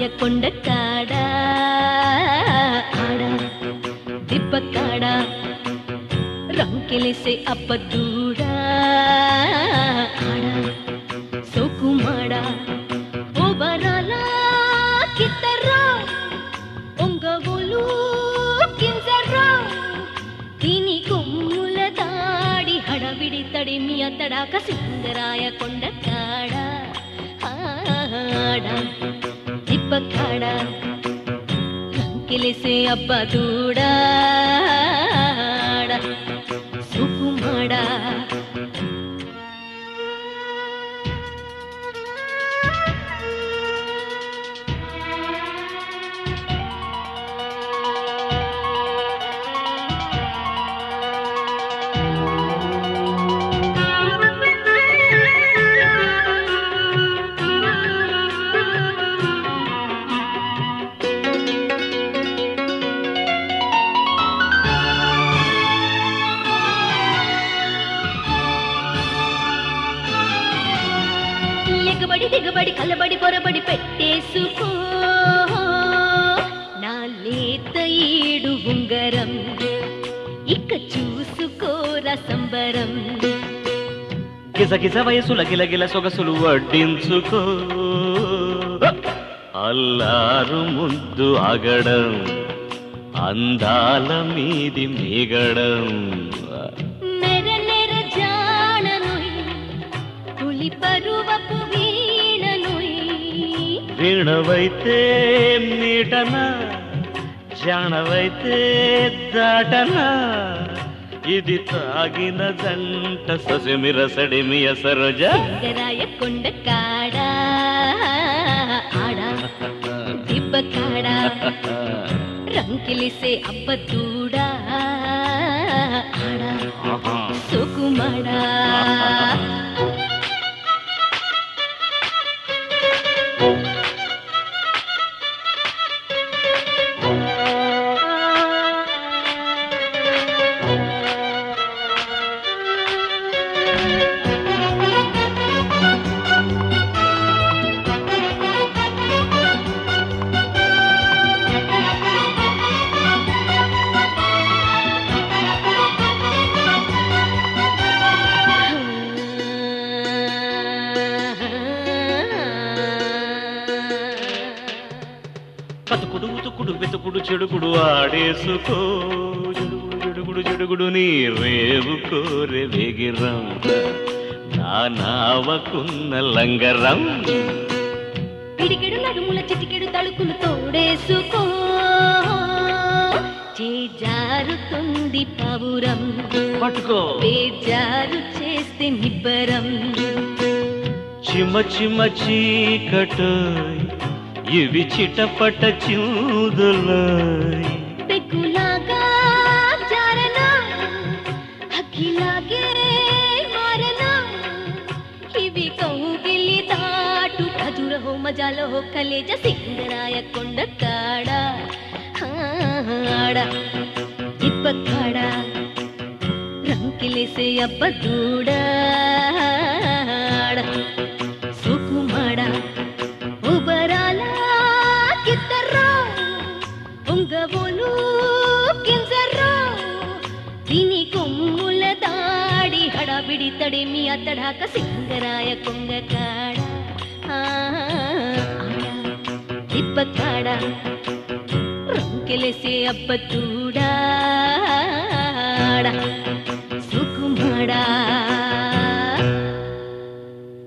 కొండ కాడ ఆడ దిబ్బ కాడ రంకెలేసే అబ్బదూడా ఆడ సోకుమాడ ఓబరాల కిత్తర్రా ఒంగోలు కింజర్రా తిని కొమ్ముల దాడి హడవిడి తడిమి అతడాక సింగరాయ కొండ కాడ ఆడ దిబ్బ కాడ రంకెలేసే అబ్బదూడా సుకుమాడా ఎగబడి దిగబడి కలబడి పొరబడి పెట్టేసుకో నా లేత ఈడు ఉంగరం ఇక చూసుకోరా సంబరం గిజగిజ వయసుల గిలగిల సొగసులు వడ్డించుకో అల్లారు ముద్దు అగడం అందాల మీది మిగడం నెర నెర జాననుయ్ పులి పరువపు వీణనుయ్ వీణవైతే మీటన జానవైతే దాటన ఇది తాగిన జంట ససిమిర సడిమియ సరోజ సింగరాయ కొండ కాడ ఆడ దిబ్బ కాడ రంకిలిసే అబ్బదూడా ఆడ ఆహా. సుకుమాడా బతుకుడు ఉతుకుడు వెతుకుడు చెడుకుడు ఆడేసుకో జడుగుడు జడుగుడు జడుగుడు నీ రేవు కోరె వేగిరం నా నావకున్న లంగరం పిడికెడు నడుముల చిటికెడు తలుకులు తోడేసుకో చేజారుతుంది పౌరం పట్టుకో బేజారు చేస్తే నిబ్బరం చిమ చిమ చీకటోయ్ ఇవి చిటపట చూదులోయ్ పెగ్గులాగా జారనా అగ్గిలాగే మారనా ఇవి కౌగిలి దాటు ఖజుర హో మజాలో హో కలేజ సింగరాయ కొండ కాడ ఆడ ఇప్ప కాడ రంకిలేసే అబ్బ దూడా సుకుమాడ ఉబరాల కిత్తర్రా ఉంగబోలు కింజర్రా తిని కొమ్ముల దాడి హడాబిడి తడిమి అతడాక సింగరాయ కొంగ కాడ ఇప్ప కాడ రంకెలేసే అబ్బ చూడా సుకుమాడా